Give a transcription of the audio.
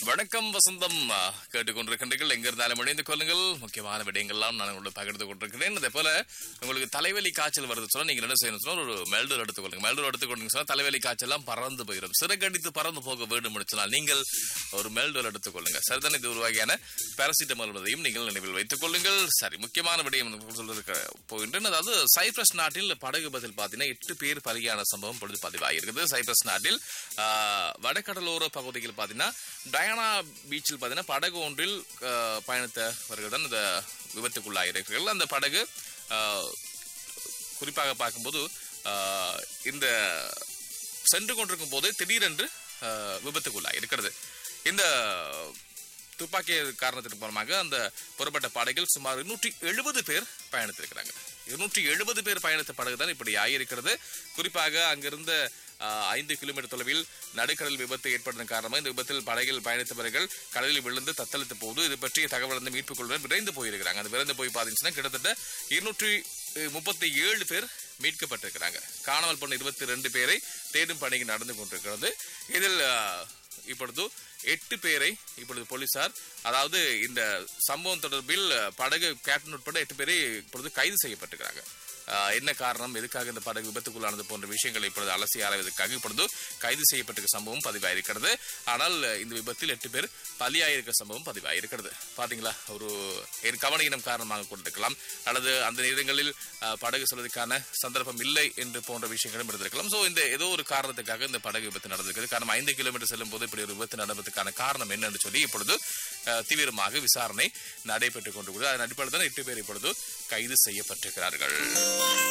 வணக்கம் வசந்தம் ஆ, கேட்டுக்கொண்டிருக்கின்றீர்கள் எங்க இருந்தாலும் இணைந்து கொள்ளுங்கள் முக்கியமான விடயங்கள்லாம் நான் உங்களுக்கு பகிர்ந்து கொண்டிருக்கிறேன் அதே போல உங்களுக்கு தலைவலி காய்ச்சல் வருது சொன்னா நீங்க என்ன செய்யணும் சொன்னா ஒரு மெல்டூர் எடுத்துக்கொள்ளுங்க மெல்டூர் எடுத்துக்கொண்டீங்க சொன்னா தலைவலி காய்ச்சல் எல்லாம் பறந்து போயிடும் சிறகடித்து பறந்து போக வேண்டும் சொன்னால் நீங்கள் ஒரு மெல்டூர் எடுத்துக்கொள்ளுங்க சரிதான் இது ஒரு வகையான பாராசிட்டமால் என்பதையும் நீங்கள் நினைவில் வைத்துக் கொள்ளுங்கள் சரி முக்கியமான விடயம் என்று சொல்றதுக்கு போகின்றேன் அதாவது சைப்ரஸ் நாட்டில் படகு விபத்தில் பார்த்தீங்கன்னா எட்டு பேர் பலியான சம்பவம் பொழுது பதிவாகியிருக்கிறது சைப்ரஸ் நாட்டில் ஆ, வடகடலோர பகுதியில் பார்த்தீங்கன்னா டயானா பீச்சில் பார்த்தீங்கன்னா படகு ஒன்றில் ஆ, பயணித்தவர்கள் தான் இந்த விபத்துக்குள்ளாயிருக்கிறார்கள் அந்த படகு ஆ, குறிப்பாக பார்க்கும்போது ஆ, இந்த சென்று கொண்டிருக்கும் போது திடீரென்று ஆ, விபத்துக்குள்ளாய் இருக்கிறது இந்த துப்பாக்கி காரணத்தின் மூலமாக அந்த புறப்பட்ட படகில் சுமார் இருநூற்றி எழுபது பேர் பயணித்திருக்கிறாங்க இருநூற்றி எழுபது பேர் பயணித்த படகு தான் இப்படி ஆகியிருக்கிறது குறிப்பாக அங்கிருந்த ஆ, ஐந்து கிலோமீட்டர் தொலைவில் நடுக்கடல் விபத்து ஏற்பட்டதன் காரணமாக இந்த விபத்தில் படகில் பயணித்தவர்கள் கடலில் விழுந்து தத்தளித்த போது இது பற்றிய தகவல் வந்து மீட்புக் குழுவினர் விரைந்து போயிருக்கிறாங்க அந்த விரைந்து போய் பார்த்தீங்கன்னா கிட்டத்தட்ட இருநூற்றி முப்பத்தி ஏழு பேர் மீட்கப்பட்டிருக்கிறாங்க காணாமல் போன இருபத்தி ரெண்டு பேரை தேடும் பணி நடந்து கொண்டிருக்கிறது இதில் ஆ, இப்பொழுது எட்டு பேரை இப்பொழுது போலீசார் அதாவது இந்த சம்பவம் தொடர்பில் அஹ், படகு கேப்டன் உட்பட எட்டு பேரை இப்பொழுது கைது செய்யப்பட்டிருக்கிறாங்க அஹ், என்ன காரணம் எதுக்காக இந்த படகு விபத்துக்குள்ளானது போன்ற விஷயங்களை இப்பொழுது அலசி ஆராய்வதற்காக இப்பொழுது கைது செய்யப்பட்டிருக்க சம்பவம் பதிவாயிருக்கிறது ஆனால் அஹ், இந்த விபத்தில் எட்டு பேர் பலியாயிருக்க சம்பவம் பதிவாயிருக்கிறது பாத்தீங்களா ஒரு ஒரு கவனீனம் காரணமாக கொண்டிருக்கலாம் அல்லது அந்த நேரங்களில் அஹ், படகு செல்வதற்கான சந்தர்ப்பம் இல்லை என்று போன்ற விஷயங்களும் இருந்திருக்கலாம் சோ இந்த ஏதோ ஒரு காரணத்துக்காக இந்த படகு விபத்து நடந்திருக்கிறது காரணம் ஐந்து கிலோமீட்டர் செல்லும் போது இப்படி ஒரு விபத்து நடப்பதற்கான காரணம் என்னன்னு சொல்லி இப்பொழுது அஹ், தீவிரமாக விசாரணை நடைபெற்றுக் கொண்டிருக்கிறது அதன் அடிப்படையில் தான் எட்டு பேர் இப்பொழுது கைது செய்யப்பட்டிருக்கிறார்கள்